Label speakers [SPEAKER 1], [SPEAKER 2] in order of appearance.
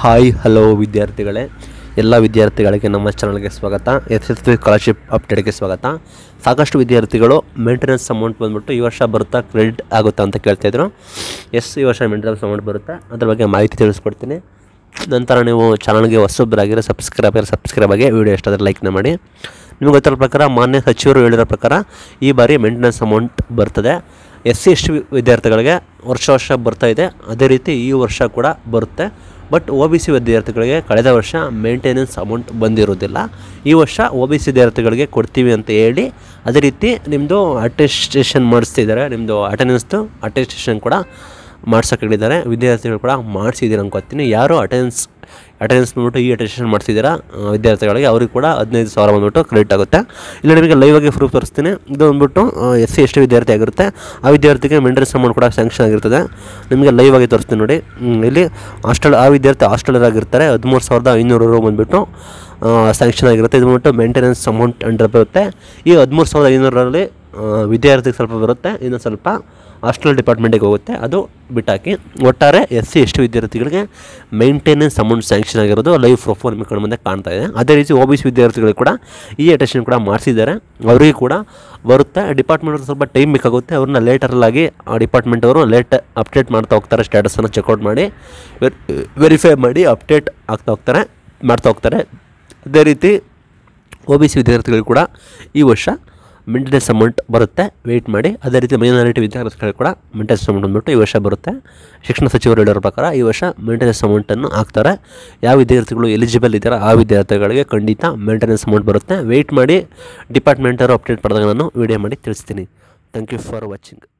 [SPEAKER 1] hi hello ವಿದ್ಯಾರ್ಥಿಗಳೇ ಎಲ್ಲ ವಿದ್ಯಾರ್ಥಿಗಳಿಗೆ ನಮ್ಮ ಚಾನಲ್ಗೆ ಸ್ವಾಗತ ಎಸ್ ಎಸ್ ಪಿ ಸ್ಕಾಲರ್ಶಿಪ್ ಅಪ್ಡೇಟ್ಗೆ ಸ್ವಾಗತ ಸಾಕಷ್ಟು ವಿದ್ಯಾರ್ಥಿಗಳು ಮೇಂಟೆನೆನ್ಸ್ ಅಮೌಂಟ್ ಬಂದ್ಬಿಟ್ಟು ಈ ವರ್ಷ ಬರುತ್ತಾ ಕ್ರೆಡಿಟ್ ಆಗುತ್ತಾ ಅಂತ ಕೇಳ್ತಾಯಿದ್ರು ಎಸ್ ಈ ವರ್ಷ ಮೇಂಟೆನೆನ್ಸ್ ಅಮೌಂಟ್ ಬರುತ್ತಾ ಅದ್ರ ಬಗ್ಗೆ ಮಾಹಿತಿ ತಿಳಿಸ್ಕೊಡ್ತೀನಿ ನಂತರ ನೀವು ಚಾನಲ್ಗೆ ಹೊಸಬ್ರಾಗಿರೋ ಸಬ್ಸ್ಕ್ರೈಬ್ ಆಗಿರೋ ಸಬ್ಸ್ಕ್ರೈಬ್ ಆಗಿ ವಿಡಿಯೋ ಎಷ್ಟಾದರೆ ಲೈಕ್ನ ಮಾಡಿ ನಿಮಗೆ ಗೊತ್ತಿರೋ ಪ್ರಕಾರ ಮಾನ್ಯ ಸಚಿವರು ಹೇಳಿರೋ ಪ್ರಕಾರ ಈ ಬಾರಿ ಮೇಂಟೆನೆನ್ಸ್ ಅಮೌಂಟ್ ಬರ್ತದೆ ಎಸ್ ಸಿ ಎಸ್ ಟಿ ವಿದ್ಯಾರ್ಥಿಗಳಿಗೆ ವರ್ಷ ವರ್ಷ ಬರ್ತಾ ಇದೆ ಅದೇ ರೀತಿ ಈ ವರ್ಷ ಕೂಡ ಬರುತ್ತೆ ಬಟ್ ಒ ಬಿ ಸಿ ವಿದ್ಯಾರ್ಥಿಗಳಿಗೆ ಕಳೆದ ವರ್ಷ ಮೇಂಟೆನೆನ್ಸ್ ಅಮೌಂಟ್ ಬಂದಿರೋದಿಲ್ಲ ಈ ವರ್ಷ ಒ ಬಿ ಸಿ ವಿದ್ಯಾರ್ಥಿಗಳಿಗೆ ಕೊಡ್ತೀವಿ ಅಂತ ಹೇಳಿ ಅದೇ ರೀತಿ ನಿಮ್ಮದು ಅಟೆಸ್ಟೇಷನ್ ಮಾಡಿಸ್ತಿದ್ದಾರೆ ನಿಮ್ಮದು ಅಟೆಂಡೆನ್ಸ್ದು ಅಟೆಸ್ಟೇಷನ್ ಕೂಡ ಮಾಡ್ಸೋಕೆ ಹೇಳಿದ್ದಾರೆ ವಿದ್ಯಾರ್ಥಿಗಳು ಕೂಡ ಮಾಡಿಸಿದ್ದೀರ ಅನ್ಕೋತೀನಿ ಯಾರು ಅಟೆಂಡೆನ್ಸ್ ಅಟೆಂಡೆನ್ಸ್ ಬಂದ್ಬಿಟ್ಟು ಈ ಅಟೆಸ್ಟೇಷನ್ ಮಾಡ್ತಿದ್ದೀರಾ ಆ, ವಿದ್ಯಾರ್ಥಿಗಳಿಗೆ ಅವ್ರಿಗೆ ಕೂಡ ಹದಿನೈದು ಸಾವಿರ ಬಂದ್ಬಿಟ್ಟು ಕ್ರೆಡಿಟ್ ಆಗುತ್ತೆ ಇಲ್ಲ ನಿಮಗೆ ಲೈವ್ ಆಗಿ ಪ್ರೂಫ್ ತೋರಿಸ್ತೀನಿ ಇದು ಬಂದ್ಬಿಟ್ಟು ಎಸ್ ಸಿ ಎಸ್ ಟಿ ವಿದ್ಯಾರ್ಥಿ ಆಗಿರುತ್ತೆ ಆ ವಿದ್ಯಾರ್ಥಿಗೆ ಮೇಂಟೆನೆನ್ಸ್ ಅಮೌಂಟ್ ಕೂಡ ಸ್ಯಾಂಕ್ಷನ್ ಆಗಿರ್ತದೆ ನಿಮಗೆ ಲೈವ್ ಆಗಿ ತೋರಿಸ್ತೀನಿ ನೋಡಿ ಹ್ಮ್, ಇಲ್ಲಿ ಹಾಸ್ಟೆಲ್ ಆ ವಿದ್ಯಾರ್ಥಿ ಹಾಸ್ಟೆಲರ್ ಆಗಿರ್ತಾರೆ ಹದಿಮೂರು ಸಾವಿರದ ಐನೂರು ರು ಬಂದುಬಿಟ್ಟು ಸ್ಯಾಂಕ್ಷನ್ ಆಗಿರುತ್ತೆ ಇದು ಬಂದ್ಬಿಟ್ಟು ಮೇಂಟೆನೆನ್ಸ್ ಅಮೌಂಟ್ ಅಂತ ಬರುತ್ತೆ ಈ ಹದಿಮೂರು ಸಾವಿರದ ಐನೂರರಲ್ಲಿ ವಿದ್ಯಾರ್ಥಿಗೆ ಸ್ವಲ್ಪ ಬರುತ್ತೆ ಇನ್ನು ಸ್ವಲ್ಪ ಹಾಸ್ಟೆಲ್ ಡಿಪಾರ್ಟ್ಮೆಂಟಿಗೆ ಹೋಗುತ್ತೆ ಅದು ಬಿಟ್ಟಾಕಿ ಒಟ್ಟಾರೆ ಎಸ್ ಸಿ ಎಸ್ ಟಿ ವಿದ್ಯಾರ್ಥಿಗಳಿಗೆ ಮೇಂಟೆನೆನ್ಸ್ ಅಮೌಂಟ್ ಸ್ಯಾಂಕ್ಷನ್ ಆಗಿರೋದು ಲೈವ್ ಪ್ರೊಫೋ ನಿಮ್ಮ ಕಣ್ಣು ಮುಂದೆ ಕಾಣ್ತಾ ಇದೆ ಅದೇ ರೀತಿ ಒ ಬಿ ಸಿ ವಿದ್ಯಾರ್ಥಿಗಳಿಗೆ ಕೂಡ ಈ ಅಟೆನ್ಷನ್ ಕೂಡ ಮಾಡಿಸಿದ್ದಾರೆ ಅವರಿಗೆ ಕೂಡ ಬರುತ್ತೆ ಡಿಪಾರ್ಟ್ಮೆಂಟ್ ಸ್ವಲ್ಪ ಟೈಮ್ ಬೇಕಾಗುತ್ತೆ ಅವ್ರನ್ನ ಲೇಟರಲ್ಲಾಗಿ ಆ ಡಿಪಾರ್ಟ್ಮೆಂಟ್ ಅವರು ಲೇಟ್ ಅಪ್ಡೇಟ್ ಮಾಡ್ತಾ ಹೋಗ್ತಾರೆ ಸ್ಟೇಟಸನ್ನು ಚೆಕ್ಔಟ್ ಮಾಡಿ ವೆರಿಫೈ ಮಾಡಿ ಅಪ್ಡೇಟ್ ಆಗ್ತಾ ಹೋಗ್ತಾರೆ ಮಾಡ್ತಾ ಹೋಗ್ತಾರೆ ಅದೇ ರೀತಿ ಒ ಬಿ ಸಿ ವಿದ್ಯಾರ್ಥಿಗಳು ಕೂಡ ಈ ವರ್ಷ ಮೇಂಟೆನೆನ್ಸ್ ಅಮೌಂಟ್ ಬರುತ್ತೆ ವೆಯ್ಟ್ ಮಾಡಿ ಅದೇ ರೀತಿ ಮೈನಾರಿಟಿ ವಿದ್ಯಾರ್ಥಿಗಳು ಕೂಡ ಮೇಂಟೆನೆನ್ಸ್ ಅಮೌಂಟ್ ಬಂದ್ಬಿಟ್ಟು ಈ ವರ್ಷ ಬರುತ್ತೆ ಶಿಕ್ಷಣ ಸಚಿವರು ಹೇಳಿರೋ ಪ್ರಕಾರ ಈ ವರ್ಷ ಮೇಂಟೆನೆನ್ಸ್ ಅಮೌಂಟನ್ನು ಹಾಕ್ತಾರೆ ಯಾವ ವಿದ್ಯಾರ್ಥಿಗಳು ಎಲಿಜಿಬಲ್ ಇದ್ದಾರೋ ಆ ವಿದ್ಯಾರ್ಥಿಗಳಿಗೆ ಖಂಡಿತ ಮೇಂಟೆನೆನ್ಸ್ ಅಮೌಂಟ್ ಬರುತ್ತೆ ವೆಯ್ಟ್ ಮಾಡಿ ಡಿಪಾರ್ಟ್ಮೆಂಟರು ಅಪ್ಡೇಟ್ ಮಾಡಿದಾಗ ನಾನು ವೀಡಿಯೋ ಮಾಡಿ ತಿಳಿಸ್ತೀನಿ ಥ್ಯಾಂಕ್ ಯು ಫಾರ್ ವಾಚಿಂಗ್